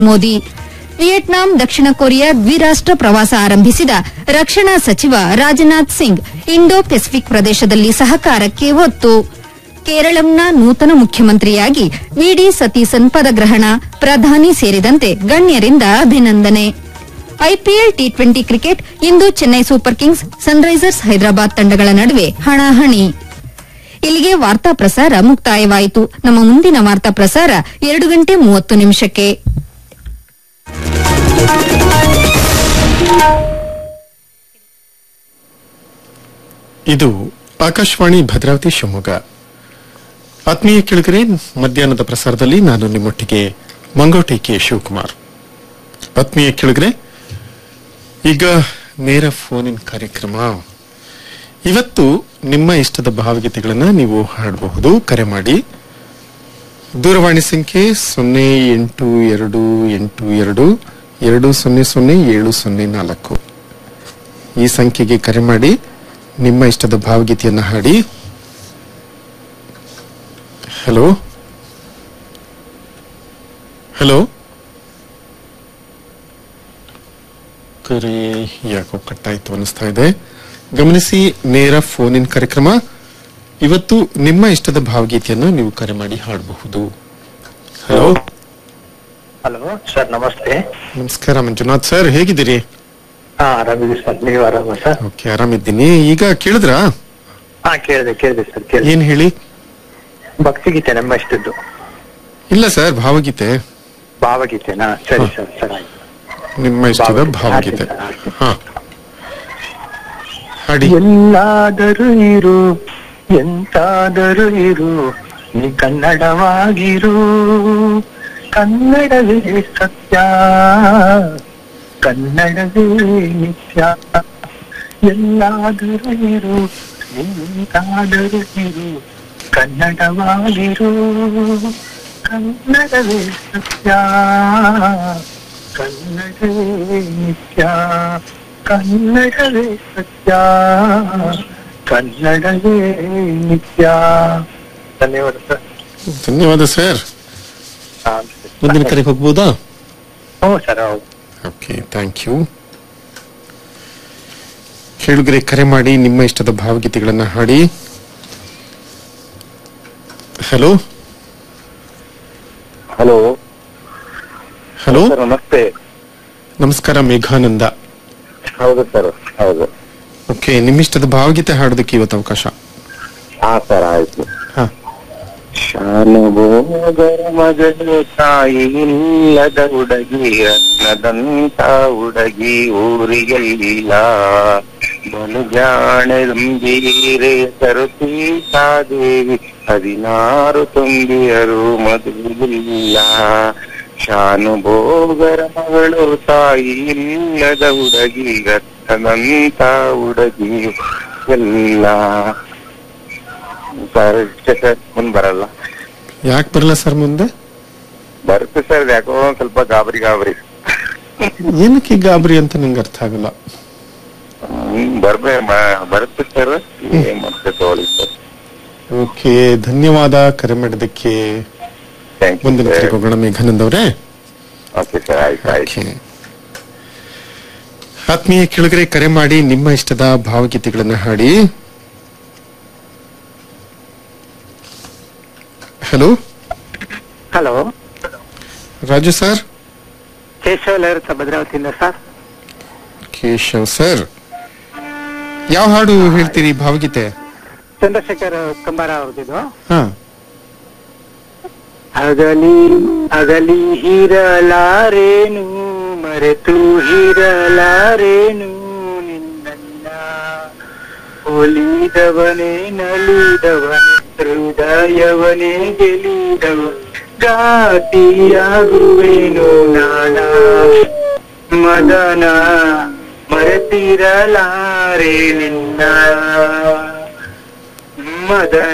Modi Vietnam ದಕ್ಷಿಣ Korea ದ್ವಿರಾಷ್ಟ್ರ ಪ್ರವಾಸ ಆರಂಭಿಸಿದ ರಕ್ಷಣಾ ಸಚಿವ ರಾಜನಾಥ್ ಸಿಂಗ್ ಇಂಡೋ ಪೆಸಿಫಿಕ್ ಪ್ರದೇಶದಲ್ಲಿ ಸಹಕಾರಕ್ಕೆ ಒತ್ತು ಕೇರಳಂನ ನೂತನ ಮುಖ್ಯಮಂತ್ರಿಯಾಗಿ ವಿಡಿ ಸತೀಸನ್ ಪದಗ್ರಹಣ ಪ್ರಧಾನಿ ಸೇರಿದಂತೆ ಗಣ್ಯರಿಂದ ಅಭಿನಂದನೆ ಐಪಿಎಲ್ ಟಿ ಟ್ವೆಂಟಿ ಕ್ರಿಕೆಟ್ ಇಂದು Chennai Super Kings Sunrisers Hyderabad ತಂಡಗಳ ನಡುವೆ ಹಣಾಹಣಿ ಇಲ್ಲಿಗೆ ವಾರ್ತಾ ಪ್ರಸಾರ ಮುಕ್ತಾಯವಾಯಿತು ನಮ್ಮ ಮುಂದಿನ ವಾರ್ತಾ ಪ್ರಸಾರ ಎರಡು ಗಂಟೆ ಮೂವತ್ತು ನಿಮಿಷಕ್ಕೆ ಇದು ಆಕಾಶವಾಣಿ ಭದ್ರಾವತಿ ಶಿವಮೊಗ್ಗ ಆತ್ಮೀಯ ಕೆಳಗರೆ ಮಧ್ಯಾಹ್ನದ ಪ್ರಸಾರದಲ್ಲಿ ನಾನು ನಿಮ್ಮೊಟ್ಟಿಗೆ ಮಂಗೋಟೆ ಕೆ ಶಿವಕುಮಾರ್ ಆತ್ಮೀಯ ಕೆಳಗರೆ ಈಗ ನೇರ ಫೋನ್ ಇನ್ ಕಾರ್ಯಕ್ರಮ ಇವತ್ತು ನಿಮ್ಮ ಇಷ್ಟದ ಭಾವಗೀತೆಗಳನ್ನ ನೀವು ಹಾಡಬಹುದು ಕರೆ ಮಾಡಿ ದೂರವಾಣಿ ಸಂಖ್ಯೆ ಸೊನ್ನೆ ಎಂಟು ಎರಡು ಎಂಟು ಎರಡು ಎರಡು ಸೊನ್ನೆ ಸೊನ್ನೆ ಏಳು ಸೊನ್ನೆ ನಾಲ್ಕು ಈ ಸಂಖ್ಯೆಗೆ ಕರೆ ಮಾಡಿ ನಿಮ್ಮ ಇಷ್ಟದ ಭಾವಗೀತೆಯನ್ನು ಹಾಡಿ ಹಲೋ ಹಲೋ ಕರೆ ಯಾಕೋ ಕಟ್ಟಾಯ್ತು ಅನಿಸ್ತಾ ಇದೆ ಗಮನಿಸಿ ನೇರ ಫೋನ್ ಇನ್ ಕಾರ್ಯಕ್ರಮ ಇವತ್ತು ನಿಮ್ಮ ಇಷ್ಟದ ಭಾವಗೀತೆಯನ್ನು ನೀವು ಕರೆ ಮಾಡಿ ಹಾಡಬಹುದು ಹಲೋ ಹಲೋ ಸರ್ ನಮಸ್ತೆ ನಮಸ್ಕಾರ ಮಂಜುನಾಥ್ ಸರ್ ಹೇಗಿದ್ದೀರಿ ಹಾ ಆರಾಮಿದ್ದೀವಿ ಸರ್ ನೀವು ಆರಾಮ ಸರ್ ಓಕೆ ಆರಾಮಿದ್ದೀನಿ ಈಗ ಕೇಳಿದ್ರಾ ಹಾ ಕೇಳಿದೆ ಕೇಳಿದೆ ಸರ್ ಕೇಳಿದೆ ಏನ್ ಹೇಳಿ ಭಕ್ತಿಗೀತೆ ನಮ್ಮ ಇಷ್ಟದ್ದು ಇಲ್ಲ ಸರ್ ಭಾವಗೀತೆ ಭಾವಗೀತೆನಾ ಸರಿ ಸರ್ ಸರ್ ಆಯ್ತು ನಿಮ್ಮ ಇಷ್ಟದ ಭಾವಗೀತೆ. ಭಾವಗೀತೆ ಹಾಡಿ ಸರ್, ಹಾ ಹಾಡಿ ಎಲ್ಲಾದರೂ ಇರು ಎಂತಾದರೂ ಇರು ನೀ ಕನ್ನಡವಾಗಿರು ಕನ್ನಡವೇ ಸತ್ಯ ಕನ್ನಡವೇ ನಿತ್ಯ ಎಲ್ಲಾದರೂ ಇರು ಎಂತಾದರೂ ಇರು ಕನ್ನಡವಾಗಿರು ಕನ್ನಡವೇ ಸತ್ಯ ಕನ್ನಡವೇ ನಿತ್ಯ ಕನ್ನಡವೇ ಸತ್ಯ ಕನ್ನಡವೇ ನಿತ್ಯ ಧನ್ಯವಾದ ಸರ್ ಧನ್ಯವಾದ ಸರ್ ಹಾ, ಮುಂದಿನ ಕರೆಗೆ ಹೋಗ್ಬೋದಾ ಹ್ಞೂ ಸರ್ ಹೌದು ಓಕೆ ಥ್ಯಾಂಕ್ ಯು ಕೇಳುಗರೆ ಕರೆ ಮಾಡಿ ನಿಮ್ಮ ಇಷ್ಟದ ಭಾವಗೀತೆಗಳನ್ನ ಹಾಡಿ ಹಲೋ ಹಲೋ ಹಲೋ ಸರ್ ನಮಸ್ತೆ ನಮಸ್ಕಾರ ಮೇಘಾನಂದ ಹೌದು ಸರ್ ಹೌದು ಓಕೆ ನಿಮ್ಮಿಷ್ಟದ ಭಾವಗೀತೆ ಹಾಡೋದಕ್ಕೆ ಇವತ್ತು ಅವಕಾಶ ಹಾ ಸರ್ ಆಯ್ತು ಹಾ ಶಾನುಭೋಗರ ಮಗಳು ತಾಯಿ ಇಲ್ಲದ ಹುಡುಗಿ ರತ್ನದಂತ ಹುಡುಗಿ ಊರಿಗೆಲ್ಲ ಬಲು ಜಾಣೆಂಬೀರೆ ಸರಸೀತಾದೇವಿ ಹದಿನಾರು ತುಂಬಿಯರು ಮದುವಿಲ್ಲ ಶಾನುಭೋಗರ ಮಗಳು ತಾಯಿ ಇಲ್ಲದ ಹುಡುಗಿ ರತ್ನದಂತ ಹುಡುಗಿ ಎಲ್ಲ ಸರ್ ಇಷ್ಟೇ ಸರ್ ಮುಂದ್ ಬರಲ್ಲ ಯಾಕೆ ಬರಲ್ಲ ಸರ್ ಮುಂದೆ ಬರುತ್ತೆ ಸರ್ ಯಾಕೋ ಒಂದ್ ಸ್ವಲ್ಪ ಗಾಬರಿ ಗಾಬರಿ ಏನಕ್ಕೆ ಈ ಗಾಬರಿ ಅಂತ ನಂಗೆ ಅರ್ಥ ಆಗಲ್ಲ ಹ್ಮ್, ಬರ್ಬೇ ಮ- ಬರುತ್ತೆ ಸರ್ ಏನ್ ಮತ್ತೆ ತಗೊಳ್ಳಿ ಸರ್ ಓಕೆ ಧನ್ಯವಾದ ಕರೆ ಮಾಡಿದ್ದಕ್ಕೆ ಥ್ಯಾಂಕ್ ಯು ಮುಂದಿನ ಕರೆಗೆ ಹೋಗೋಣ ಮೇಘಾನಂದ್ ಅವರೇ ಓಕೆ ಸರ್ ಆಯ್ತು ಆಯ್ತು ಓಕೆ. ಆತ್ಮೀಯ ಕೆಳಗರೆ ಕರೆ ಮಾಡಿ ನಿಮ್ಮ ಇಷ್ಟದ ಭಾವಗೀತೆಗಳನ್ನ ಹಾಡಿ hello hello Raju sir Keshava Lahar ಭದ್ರಾವತಿಯಿಂದ ಸರ್ ಕೇಶವ್ ಸರ್ ಯಾವ ಹಾಡು ಹೇಳ್ತೀರಿ ಭಾವಗೀತೆ ಚಂದ್ರಶೇಖರ್ ಕಂಬಾರ ಅವ್ರದ್ದು ಹಾ ಅಗಲಿ ಅಗಲಿ ಹಿರಲಾರೇನು ಮರೆತು ಹಿರಲಾರೇನು ನಿನ್ನ ಒಲಿದವನೇ ನಲಿದವನೇ ಹೃದಯವನೇ ಗೆಲಿದವ ಗಾತಿಯಾಗುವೇನು ನಾಡ ಮದನ ಮರೆತಿರಲಾರೆ ನಿನ್ನ ಮದನ